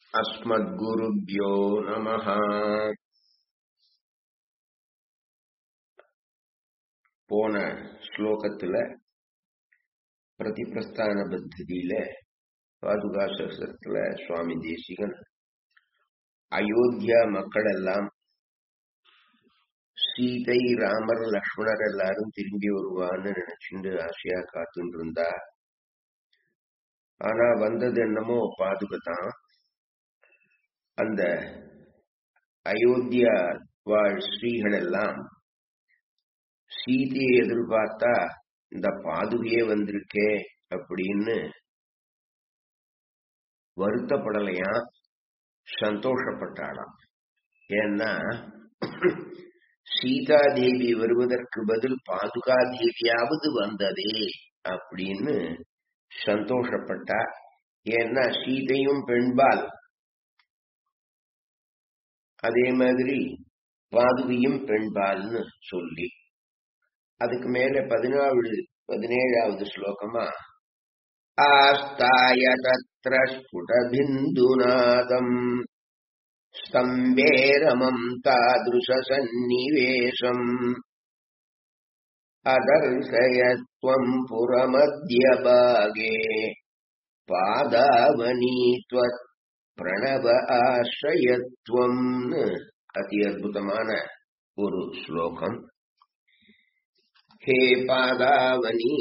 अस्मद्गुरुभ्यो नमः போன ஸ்லோகத்துல பிரதிபிரஸ்தான பத்ததியில பாதுகா சகசத்துல சுவாமி தேசிகன் அயோத்தியா மக்கள் எல்லாம் சீதை ராமர் லக்ஷ்மணர் எல்லாரும் திரும்பி வருவான்னு நினைச்சுட்டு ஆசையா காத்துட்டு இருந்தா ஆனா வந்தது என்னமோ பாதுகதான் அந்த அயோத்தியா வாழ் ஸ்ரீகள் எல்லாம் சீதையை எதிர்பார்த்தா இந்த பாதுகையே வந்திருக்கே அப்படின்னு வருத்தப்படலையா சந்தோஷப்பட்டாளாம் ஏன்னா சீதா தேவி வருவதற்கு பதில் பாதுகா தேவியாவது வந்ததே அப்படின்னு சந்தோஷப்பட்டா ஏன்னா சீதையும் பெண்பால் அதே மாதிரி பாதுகையும் பெண்பால்னு சொல்லி அதுக்கு மேல பதினாவது பதினேழாவது ஸ்லோகமா ஆஸ்தாய தத்ர ஸ்புடபிந்துநாதம் ஸ்தம்பேரமம் தாதுஷ சந்நிவேஷம் அதர்சயத்வம் புறமத்தியபாகே பாதாவனி त्वत् பிரணவ ஆசிரயத்துவம்னு அதி அற்புதமான ஒரு ஸ்லோகம் ஹே பாதாவனி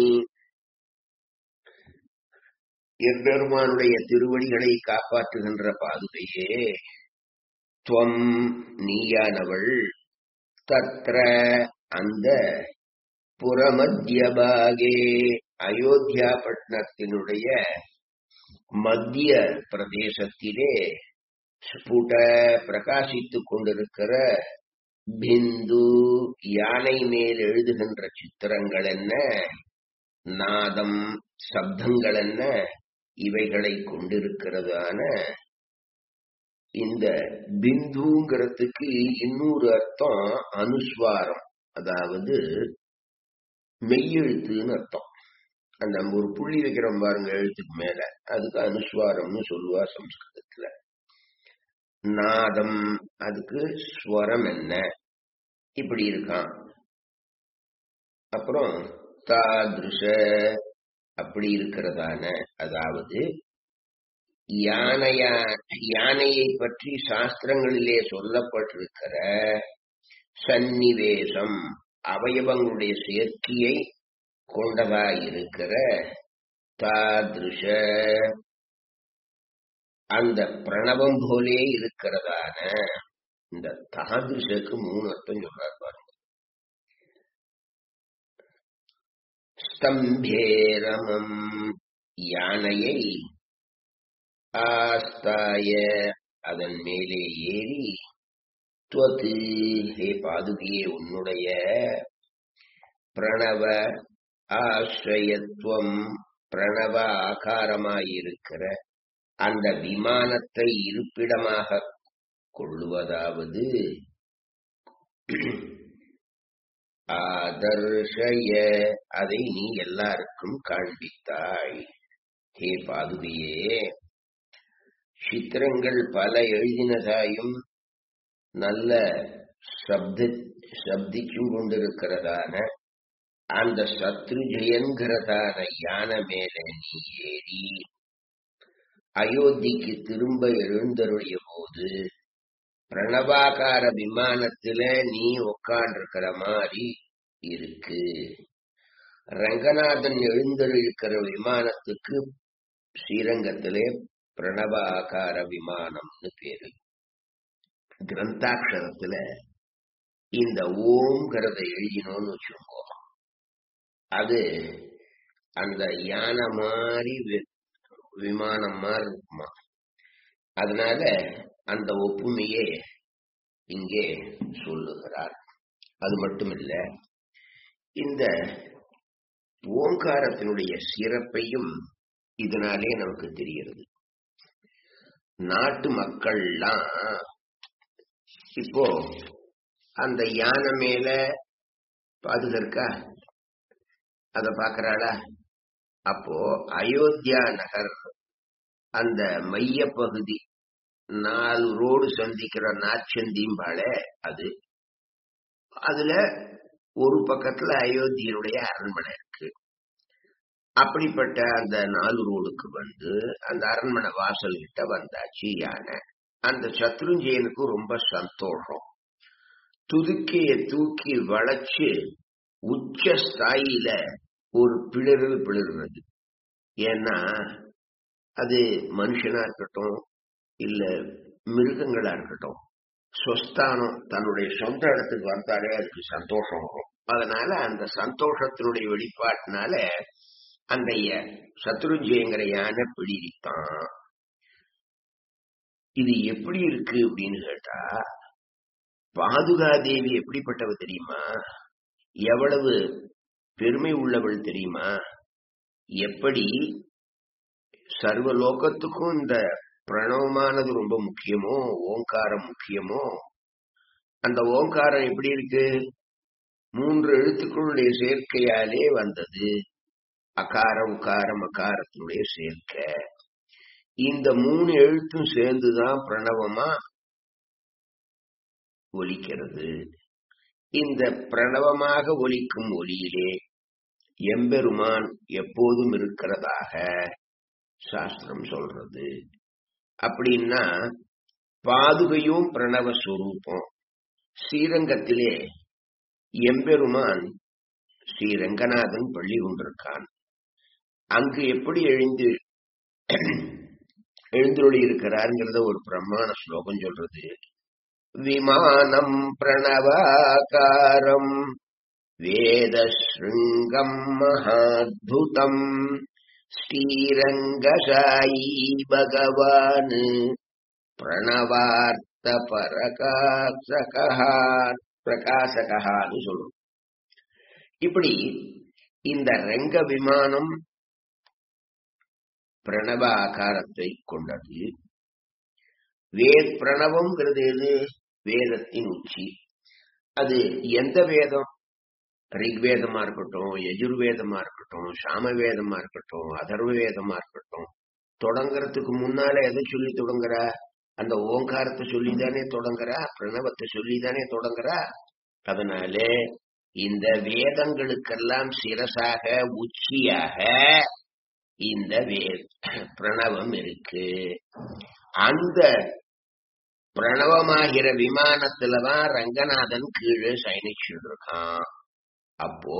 எம்பெருமானுடைய திருவடிகளை காப்பாற்றுகின்ற பாதுகையே துவம் நீயானவள் தத்ர அந்த புறமத்தியபாகே அயோத்தியா பட்டணத்தினுடைய மத்திய பிரதேசத்திலே ஸ்புட பிரகாசித்துக் கொண்டிருக்கிற பிந்து யானை மேல் எழுதுகின்ற சித்திரங்கள் என்ன நாதம் சப்தங்கள் என்ன இவைகளை கொண்டிருக்கிறதான இந்த பிந்துங்கிறதுக்கு இன்னொரு அர்த்தம் அனுஸ்வாரம் அதாவது மெய்யெழுத்துன்னு அர்த்தம் அந்த ஒரு புள்ளி வைக்கிறோம் பாருங்க எழுத்துக்கு மேல அதுக்கு அனுஸ்வாரம்னு சொல்லுவா சம்ஸ்கிருதத்துல நாதம் அதுக்கு ஸ்வரம் என்ன இப்படி இருக்கான் அப்புறம் தாதுஷ அப்படி இருக்கிறதான அதாவது யானையா யானையை பற்றி சாஸ்திரங்களிலே சொல்லப்பட்டிருக்கிற சந்நிவேசம் அவயவங்களுடைய சேர்க்கையை கொண்டதாயிருக்கிற தாதிருஷ அந்த பிரணவம் போலே இருக்கிறதான இந்த தாதிருஷக்கு மூணு அர்த்தம் சொல்றாரு பாருங்க ஸ்தம்பேரமம் யானையை ஆஸ்தாய அதன் மேலே ஏறி துவத்து ஹே பாதுகையே உன்னுடைய பிரணவ ஆசிரயத்துவம் பிரணவ ஆகாரமாயிருக்கிற அந்த விமானத்தை இருப்பிடமாக கொள்ளுவதாவது ஆதர்ஷய அதை நீ எல்லாருக்கும் காண்பித்தாய் ஹே பாதுகையே சித்திரங்கள் பல எழுதினதாயும் நல்ல சப்த சப்திச்சும் கொண்டிருக்கிறதான அந்த சத்ருஜயன்கிறதான யானை மேல நீ ஏறி அயோத்திக்கு திரும்ப எழுந்தருடைய போது பிரணவாகார விமானத்துல நீ உட்காண்டிருக்கிற மாதிரி இருக்கு ரங்கநாதன் எழுந்தருக்கிற விமானத்துக்கு ஸ்ரீரங்கத்திலே பிரணவாகார விமானம்னு பேரு கிரந்தாட்சரத்துல இந்த ஓம்ங்கிறத எழுதினோம்னு வச்சுக்கோ அது அந்த யானை மாதிரி விமானம் மாதிரி இருக்குமா அதனால அந்த ஒப்புமையே இங்கே சொல்லுகிறார் அது மட்டுமில்ல இந்த ஓங்காரத்தினுடைய சிறப்பையும் இதனாலே நமக்கு தெரிகிறது நாட்டு மக்கள்லாம் இப்போ அந்த யானை மேல பாதுகாக்கா அத பாக்குறாளா அப்போ அயோத்தியா நகர் அந்த மைய பகுதி நாலு ரோடு சந்திக்கிற நாச்சந்திம்பாள அது அதுல ஒரு பக்கத்துல அயோத்தியனுடைய அரண்மனை இருக்கு அப்படிப்பட்ட அந்த நாலு ரோடுக்கு வந்து அந்த அரண்மனை வாசல் கிட்ட வந்தாச்சு யானை அந்த சத்ருஞ்சயனுக்கு ரொம்ப சந்தோஷம் துதுக்கிய தூக்கி வளைச்சு உச்ச ஸ்தாயில ஒரு பிளறல் பிளறுறது ஏன்னா அது மனுஷனா இருக்கட்டும் இல்ல மிருகங்களா இருக்கட்டும் சொஸ்தானம் தன்னுடைய சொந்த இடத்துக்கு வந்தாலே அதுக்கு சந்தோஷம் வரும் அதனால அந்த சந்தோஷத்தினுடைய வெளிப்பாட்டினால அந்த சத்ருஞ்சயங்கிற யானை பிடித்தான் இது எப்படி இருக்கு அப்படின்னு கேட்டா பாதுகாதேவி எப்படிப்பட்டவ தெரியுமா எவ்வளவு பெருமை உள்ளவள் தெரியுமா எப்படி சர்வ லோகத்துக்கும் இந்த பிரணவமானது ரொம்ப முக்கியமோ ஓங்காரம் முக்கியமோ அந்த ஓங்காரம் எப்படி இருக்கு மூன்று எழுத்துக்களுடைய சேர்க்கையாலே வந்தது அகாரம் உக்காரம் அகாரத்தினுடைய சேர்க்கை இந்த மூணு எழுத்தும் சேர்ந்துதான் பிரணவமா ஒலிக்கிறது இந்த பிரணவமாக ஒலிக்கும் ஒலியிலே எம்பெருமான் எப்போதும் இருக்கிறதாக சாஸ்திரம் சொல்றது அப்படின்னா பாதுகையும் பிரணவ ஸ்வரூபம் ஸ்ரீரங்கத்திலே எம்பெருமான் ஸ்ரீ ரங்கநாதன் பள்ளி கொண்டிருக்கான் அங்கு எப்படி எழுந்து எழுந்துள்ளி இருக்கிறாருங்கிறத ஒரு பிரமாண ஸ்லோகம் சொல்றது விமானம் பிரணவாகாரம் வேதஸ்ருங்கம் மகாத்புதம் ஸ்ரீரங்கசாயி பகவான் பிரணவார்த்த பரகாசகா பிரகாசகான்னு சொல்றோம் இப்படி இந்த ரங்க விமானம் பிரணவ ஆகாரத்தை கொண்டது வேத் பிரணவம்ங்கிறது எது வேதத்தின் உச்சி அது எந்த வேதம் ரிக்வேதமா இருக்கட்டும் யஜுர்வேதமா இருக்கட்டும் சாமவேதமா இருக்கட்டும் அதர்வ வேதமா இருக்கட்டும் தொடங்கறதுக்கு முன்னால எதை சொல்லி தொடங்குறா அந்த ஓங்காரத்தை சொல்லிதானே தொடங்குறா பிரணவத்தை சொல்லிதானே தொடங்குறா அதனால இந்த வேதங்களுக்கெல்லாம் சிரசாக உச்சியாக இந்த வே பிரணவம் இருக்கு அந்த பிரணவமாகிற விமானத்துலதான் ரங்கநாதன் கீழே சயனிச்சுட்டு இருக்கான் அப்போ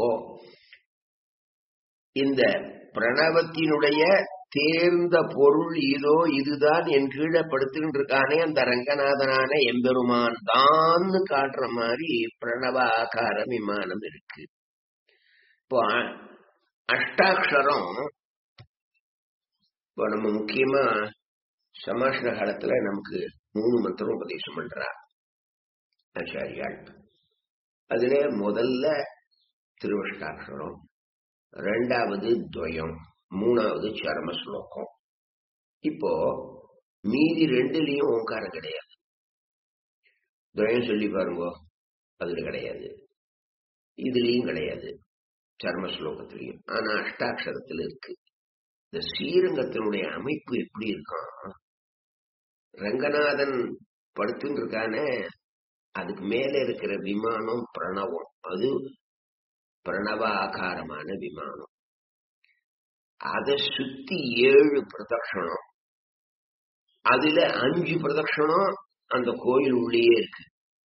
இந்த பிரணவத்தினுடைய தேர்ந்த பொருள் இதோ இதுதான் என் கீழே படுத்துக்கிட்டு இருக்கானே அந்த ரங்கநாதனான எம்பெருமான் தான் காட்டுற மாதிரி பிரணவ ஆகார விமானம் இருக்கு இப்போ அஷ்டாட்சரம் இப்போ நம்ம முக்கியமா சமாஷ்ட காலத்துல நமக்கு மூணு மந்திரம் உபதேசம் பண்றா ஆச்சாரியாள் அதுல முதல்ல திருவஷ்டாட்சரம் ரெண்டாவது துவயம் மூணாவது சரம ஸ்லோகம் இப்போ மீதி ரெண்டுலயும் ஓங்காரம் கிடையாது துவயம் சொல்லி பாருங்க அதுல கிடையாது இதுலயும் கிடையாது சர்ம ஸ்லோகத்திலையும் ஆனா அஷ்டாட்சரத்துல இருக்கு இந்த ஸ்ரீரங்கத்தினுடைய அமைப்பு எப்படி இருக்கான் ரங்கநாதன் படுத்துன்னு இருக்கானே அதுக்கு மேல இருக்கிற விமானம் பிரணவம் அது பிரணவ ஆகாரமான விமானம் அதை சுத்தி ஏழு பிரதட்சணம் அதுல அஞ்சு பிரதட்சணம் அந்த கோயில் உள்ளேயே இருக்கு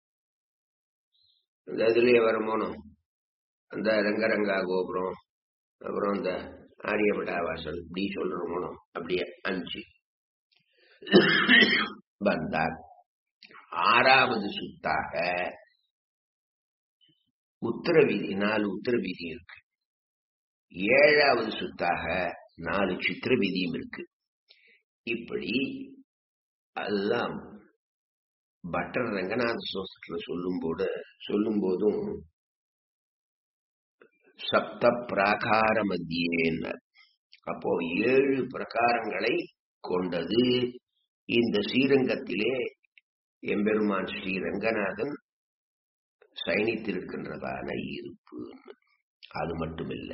இந்த இதுலயே வரமோனும் அந்த ரங்கரங்கா கோபுரம் அப்புறம் இந்த ஆரியபட்டா வாசல் இப்படி சொல்றோமோ அப்படியே அஞ்சு வந்தார் ஆறாவது சுத்தாக உத்தர வீதி நாலு உத்தர வீதி இருக்கு ஏழாவது சுத்தாக நாலு சித்திர வீதியும் இருக்கு இப்படி எல்லாம் பட்டர் ரங்கநாத சோசத்துல சொல்லும் போது சொல்லும் போதும் சப்த பிராகார மத்தியேன்னர் அப்போ ஏழு பிரகாரங்களை கொண்டது இந்த ஸ்ரீரங்கத்திலே எம்பெருமான் ஸ்ரீ ரங்கநாதன் சயனித்திருக்கின்றதான இருப்பு அது மட்டுமில்ல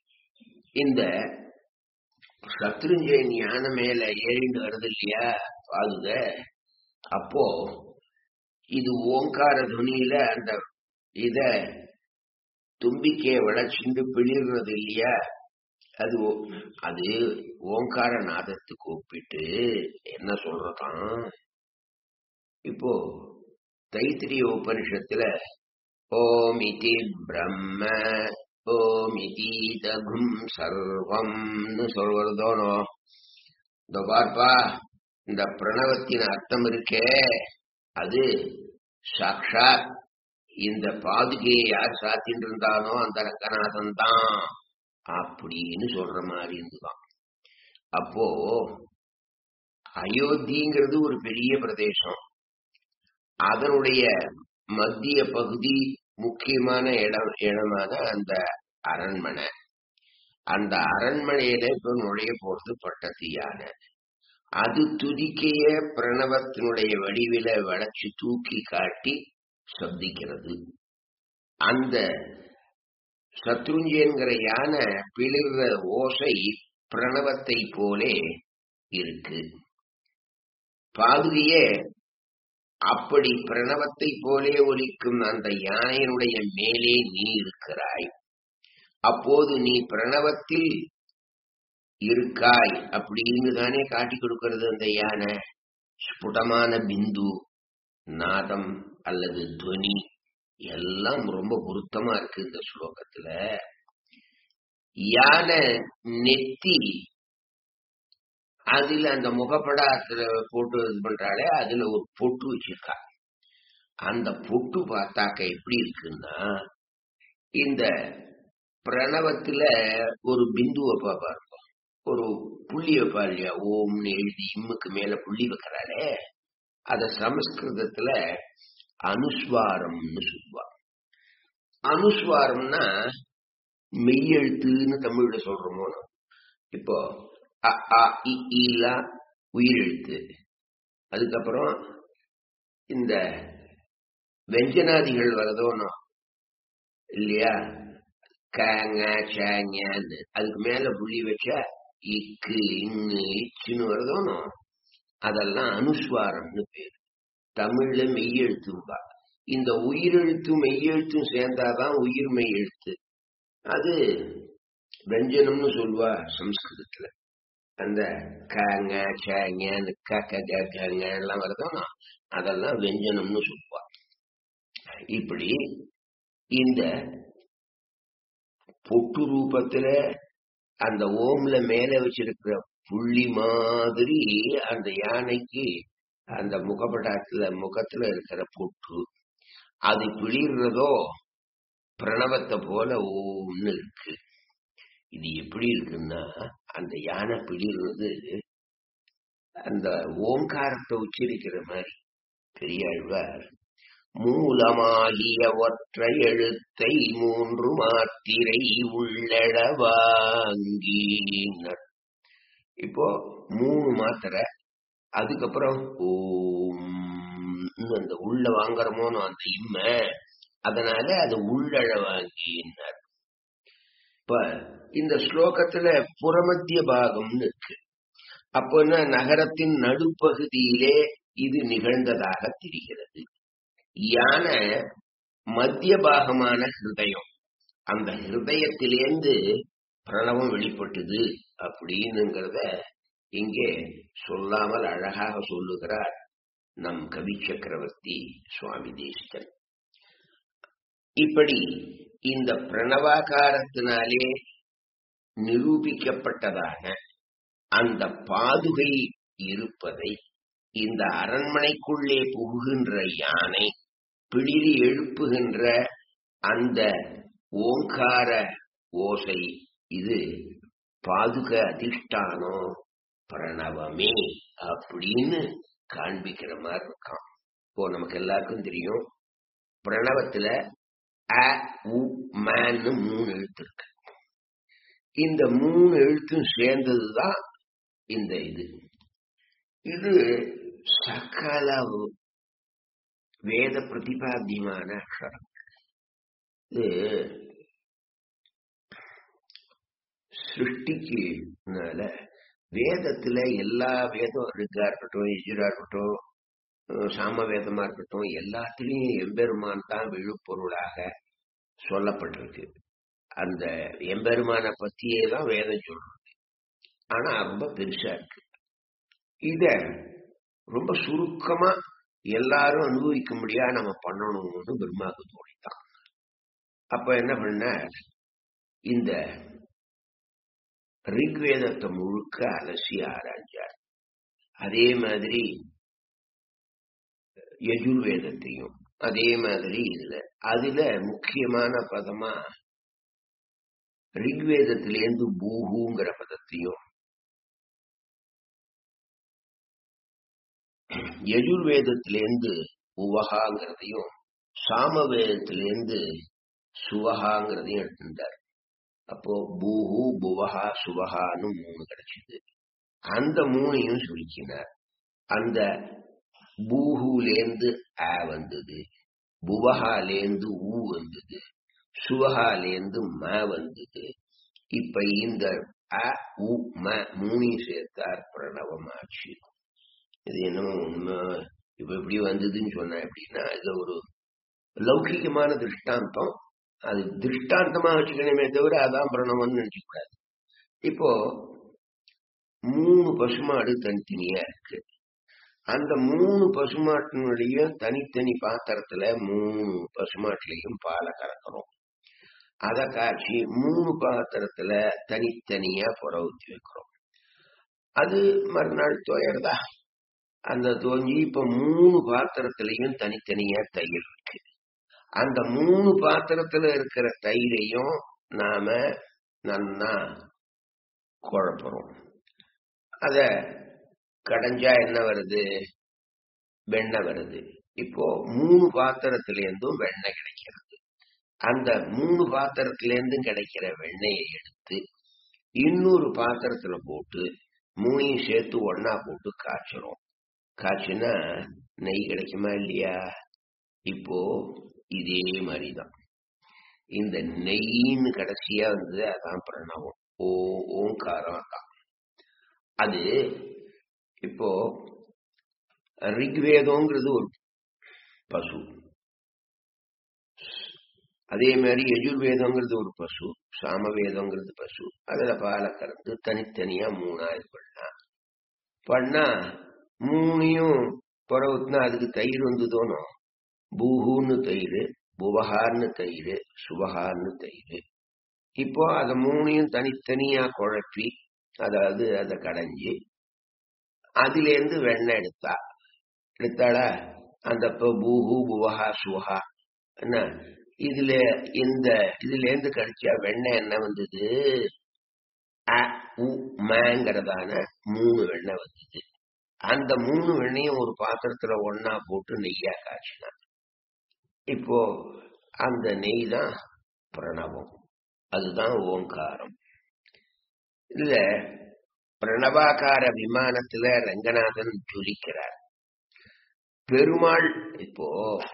இந்த சத்ருஞ்சயன் யானை மேல ஏறிண்டு வருது இல்லையா பாதுக அப்போ இது ஓங்கார துணியில அந்த இத தும்பிக்கைய விளைச்சிண்டு பிளிர்றது இல்லையா அது ஓ- அது ஓங்கார நாதத்துக்கு ஒப்பிட்டு என்ன சொல்றதாம் இப்போ தைத்திரிய உபனிஷத்துல ஓமிதி பிரம்ம ஓமிதி தகும் சர்வம்னு சொல்வதோனோ இந்த பார்ப்பா இந்த பிரணவத்தின் அர்த்தம் இருக்கே அது சாக்ஷாத் இந்த பாதுகையை யார் சாத்தின்னு இருந்தானோ அந்த ரங்கநாதன் தான் அப்படின்னு சொல்ற மாதிரி இருந்துதான் அப்போ அயோத்திங்கிறது ஒரு பெரிய பிரதேசம் அதனுடைய மத்திய பகுதி முக்கியமான இடம் இடமான அந்த அரண்மனை அந்த அரண்மனையில இப்ப நுழைய போறது பட்டத்து யானை அது துதிக்கைய பிரணவத்தினுடைய வடிவில வளைச்சு தூக்கி காட்டி சப்திக்கிறது அந்த சத்ருஞ்சயன்கிற யானை பிளிர்ற ஓசை பிரணவத்தை போலே இருக்கு பாதுகையே அப்படி பிரணவத்தை போலே ஒலிக்கும் அந்த யானையினுடைய மேலே நீ இருக்கிறாய் அப்போது நீ பிரணவத்தில் இருக்காய் அப்படின்னு தானே காட்டி கொடுக்கிறது அந்த யானை ஸ்புடமான பிந்து நாதம் அல்லது துவனி எல்லாம் ரொம்ப பொருத்தமா இருக்கு இந்த ஸ்லோகத்துல யானை நெத்தி அதுல அந்த முகப்படாத்துல போட்டு இது பண்றாளே அதுல ஒரு பொட்டு வச்சிருக்கா அந்த பொட்டு பார்த்தாக்க எப்படி இருக்குன்னா இந்த பிரணவத்துல ஒரு பிந்து வைப்பா பாருங்க ஒரு புள்ளி வைப்பா இல்லையா ஓம்னு எழுதி இம்முக்கு மேல புள்ளி வைக்கிறாளே அத சமஸ்கிருதத்துல அனுஸ்வாரம்னு சொல்லுவா அனுஸ்வாரம்னா மெய்யெழுத்துன்னு தமிழ்ல சொல்றோமோ இப்போ அ ஆ இ ஈலாம் உயிரெழுத்து அதுக்கப்புறம் இந்த வெஞ்சனாதிகள் வரதோனோ இல்லையா கேங்க சேங்கன்னு அதுக்கு மேல புள்ளி வச்சா இக்கு இங்கு இச்சுன்னு வருதோனோ அதெல்லாம் அனுஸ்வாரம்னு பேரு தமிழ்ல மெய்யெழுத்தும்பா இந்த உயிரெழுத்தும் மெய்யெழுத்தும் சேர்ந்தாதான் உயிர் மெய்யெழுத்து அது வெஞ்சனம்னு சொல்லுவா சம்ஸ்கிருதத்துல அந்த கங்க சேங்க கக்க கங்க எல்லாம் வருதோனா அதெல்லாம் வெஞ்சனம்னு சொல்லுவா இப்படி இந்த பொட்டு ரூபத்துல அந்த ஓம்ல மேல வச்சிருக்கிற புள்ளி மாதிரி அந்த யானைக்கு அந்த முகப்படாத்துல முகத்துல இருக்கிற பொட்டு அது பிளிர்றதோ பிரணவத்தை போல ஓம்னு இருக்கு இது எப்படி இருக்குன்னா அந்த யானை பிளிர்றது அந்த ஓங்காரத்தை உச்சரிக்கிற மாதிரி பெரியாழ்வார் மூலமாகிய ஒற்றை எழுத்தை மூன்று மாத்திரை உள்ளடவாங்கினர் இப்போ மூணு மாத்திரை அதுக்கப்புறம் ஓம் அந்த உள்ள வாங்குறமோனோ அந்த இம்ம அதனால அது உள்ளழ வாங்கினார் இப்ப இந்த ஸ்லோகத்துல புறமத்திய பாகம்னு இருக்கு அப்போ என்ன நகரத்தின் நடுப்பகுதியிலே இது நிகழ்ந்ததாக தெரிகிறது யானை மத்திய பாகமான ஹிருதயம் அந்த ஹிருதயத்திலேந்து பிரணவம் வெளிப்பட்டது அப்படின்னுங்கிறத இங்கே சொல்லாமல் அழகாக சொல்லுகிறார் நம் கவி சக்கரவர்த்தி சுவாமி தேசிகன் இப்படி இந்த பிரணவாகாரத்தினாலே நிரூபிக்கப்பட்டதான அந்த பாதுகை இருப்பதை இந்த அரண்மனைக்குள்ளே புகுகின்ற யானை பிளிரி எழுப்புகின்ற அந்த ஓங்கார ஓசை இது பாதுக அதிஷ்டானம் பிரணவமே அப்படின்னு காண்பிக்கிற மாதிரி இருக்கான் இப்போ நமக்கு எல்லாருக்கும் தெரியும் பிரணவத்துல அ உ மேன்னு மூணு எழுத்து இருக்கு இந்த மூணு எழுத்தும் சேர்ந்ததுதான் இந்த இது இது சகல வேத பிரதிபாத்தியமான அக்ஷரம் இது சிருஷ்டிக்கு வேதத்துல எல்லா வேதம் இருக்கா இருக்கட்டும் எஜுரா இருக்கட்டும் அஹ் சாம வேதமா இருக்கட்டும் எல்லாத்துலயும் எம்பெருமான் தான் விழுப்பொருளாக சொல்லப்பட்டிருக்கு அந்த எம்பெருமானை பத்தியே தான் வேதம் சொல்றது ஆனா ரொம்ப பெருசா இருக்கு இத ரொம்ப சுருக்கமா எல்லாரும் அனுபவிக்கும்படியா நம்ம பண்ணணும்னு பிரம்மாவுக்கு தோணித்தான் அப்ப என்ன பண்ண இந்த ரிக்வேதத்தை முழுக்க அலசி ஆராய்ச்சார் அதே மாதிரி யஜுர்வேதத்தையும் அதே மாதிரி இதுல அதுல முக்கியமான பதமா ரிக்வேதத்திலேருந்து பூஹுங்கிற பதத்தையும் யஜுர்வேதத்திலேருந்து உவகாங்கிறதையும் சாமவேதத்திலேருந்து சுவகாங்கிறதையும் எடுத்திருந்தார் அப்போ பூஹு புவஹா சுவஹான்னு மூணு கிடைச்சது அந்த மூணையும் சுருக்கினார் அந்த பூஹுலேந்து ஆ வந்தது புவஹாலேந்து ஊ வந்தது சுவஹாலேந்து ம வந்தது இப்ப இந்த அ உ ம மூணையும் சேர்த்தார் பிரணவமாச்சு இது என்னமோ உண்மை இப்ப எப்படி வந்ததுன்னு சொன்ன எப்படின்னா இது ஒரு லௌகிகமான திருஷ்டாந்தம் அது திருஷ்டாந்தமா வச்சுக்கணுமே தவிர அதான் பிரணவம்னு நினைச்சக்கூடாது இப்போ மூணு பசுமாடு தனித்தனியா இருக்கு அந்த மூணு பசுமாட்டினுடைய தனித்தனி பாத்திரத்துல மூணு பசுமாட்டிலையும் பாலை கறக்கிறோம் அதை காய்ச்சி மூணு பாத்திரத்துல தனித்தனியா புற ஊத்தி வைக்கிறோம் அது மறுநாள் துவையறதா அந்த துவஞ்சி இப்ப மூணு பாத்திரத்திலையும் தனித்தனியா தயிர் இருக்கு அந்த மூணு பாத்திரத்துல இருக்கிற தயிரையும் நாம நன்னா குழப்புறோம் அத கடைஞ்சா என்ன வருது வெண்ணெய் வருது இப்போ மூணு பாத்திரத்துல இருந்தும் வெண்ணெய் கிடைக்கிறது அந்த மூணு பாத்திரத்துல இருந்தும் கிடைக்கிற வெண்ணெயை எடுத்து இன்னொரு பாத்திரத்துல போட்டு மூணையும் சேர்த்து ஒன்னா போட்டு காய்ச்சுறோம் காய்ச்சினா நெய் கிடைக்குமா இல்லையா இப்போ இதே மாதிரிதான் இந்த நெய்ன்னு கடைசியா வந்தது அதான் பிரணவம் ஓ ஓங்காரம் தான் அது இப்போ ரிக்வேதம்ங்கிறது ஒரு பசு அதே மாதிரி யஜுர்வேதங்கிறது ஒரு பசு சாமவேதங்கிறது பசு அதுல பாலை கறந்து தனித்தனியா மூணா இது பண்ணா பண்ணா மூணையும் புறவுத்துனா அதுக்கு தயிர் வந்து தோணும் பூஹுன்னு தயிர் புவஹான்னு தயிர் சுபஹான்னு தயிர் இப்போ அத மூணையும் தனித்தனியா குழப்பி அதாவது அதை கடைஞ்சி அதுல இருந்து வெண்ணெய் எடுத்தா எடுத்தாளா அந்த பூஹு புவஹா சுவஹா என்ன இதுல இந்த இதுல இருந்து கடிச்சா வெண்ணெய் என்ன வந்தது அ உ மேங்கிறதான மூணு வெண்ணெய் வந்தது அந்த மூணு வெண்ணையும் ஒரு பாத்திரத்துல ஒன்னா போட்டு நெய்யா காய்ச்சினா இப்போ அந்த நெய் தான் பிரணவம் அதுதான் ஓங்காரம் இதுல பிரணவாகார விமானத்துல ரங்கநாதன் ஜொலிக்கிறார் பெருமாள் இப்போ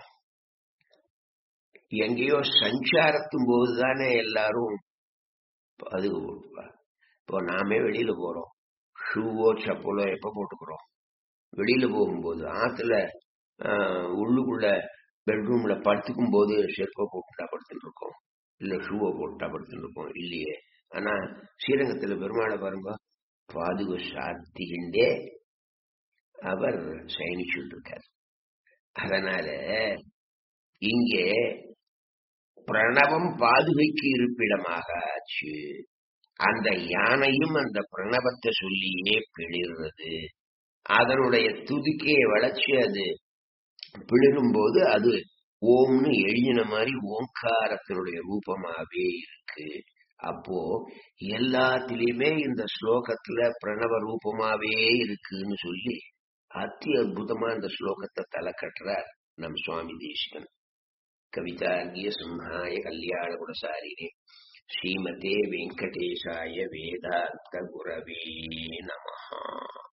எங்கேயோ சஞ்சாரத்தும் போதுதானே எல்லாரும் அதுக்கு போட்டுப்பா இப்போ நாமே வெளியில போறோம் ஷூவோ செப்பலோ எப்ப போட்டுக்கிறோம் வெளியில போகும்போது ஆத்துல உள்ளுக்குள்ள பெட்ரூம்ல படுத்துக்கும் போது செருப்பை போட்டுட்டா படுத்துட்டு இருக்கோம் இல்ல ஷூவை போட்டுட்டா படுத்துட்டு இருக்கோம் இல்லையே ஆனா ஸ்ரீரங்கத்துல பெருமாளை பாருங்க பாதுக சாத்திகின்றே அவர் சயனிச்சுட்டு இருக்கார் அதனால இங்கே பிரணவம் பாதுகைக்கு இருப்பிடமாக ஆச்சு அந்த யானையும் அந்த பிரணவத்தை சொல்லியே பிளிர்றது அதனுடைய துதிக்கையை வளைச்சு அது பிளிரும் போது அது ஓம்னு எழுதின மாதிரி ஓங்காரத்தினுடைய ரூபமாவே இருக்கு அப்போ எல்லாத்திலயுமே இந்த ஸ்லோகத்துல பிரணவ ரூபமாவே இருக்குன்னு சொல்லி அத்தி அற்புதமா இந்த ஸ்லோகத்தை தலை கட்டுறார் நம் சுவாமி தேசிகன் கவிதார்கிய சிம்ஹாய கல்யாண குணசாரினே ஸ்ரீமதே வெங்கடேசாய வேதாந்த குரவே நமஹா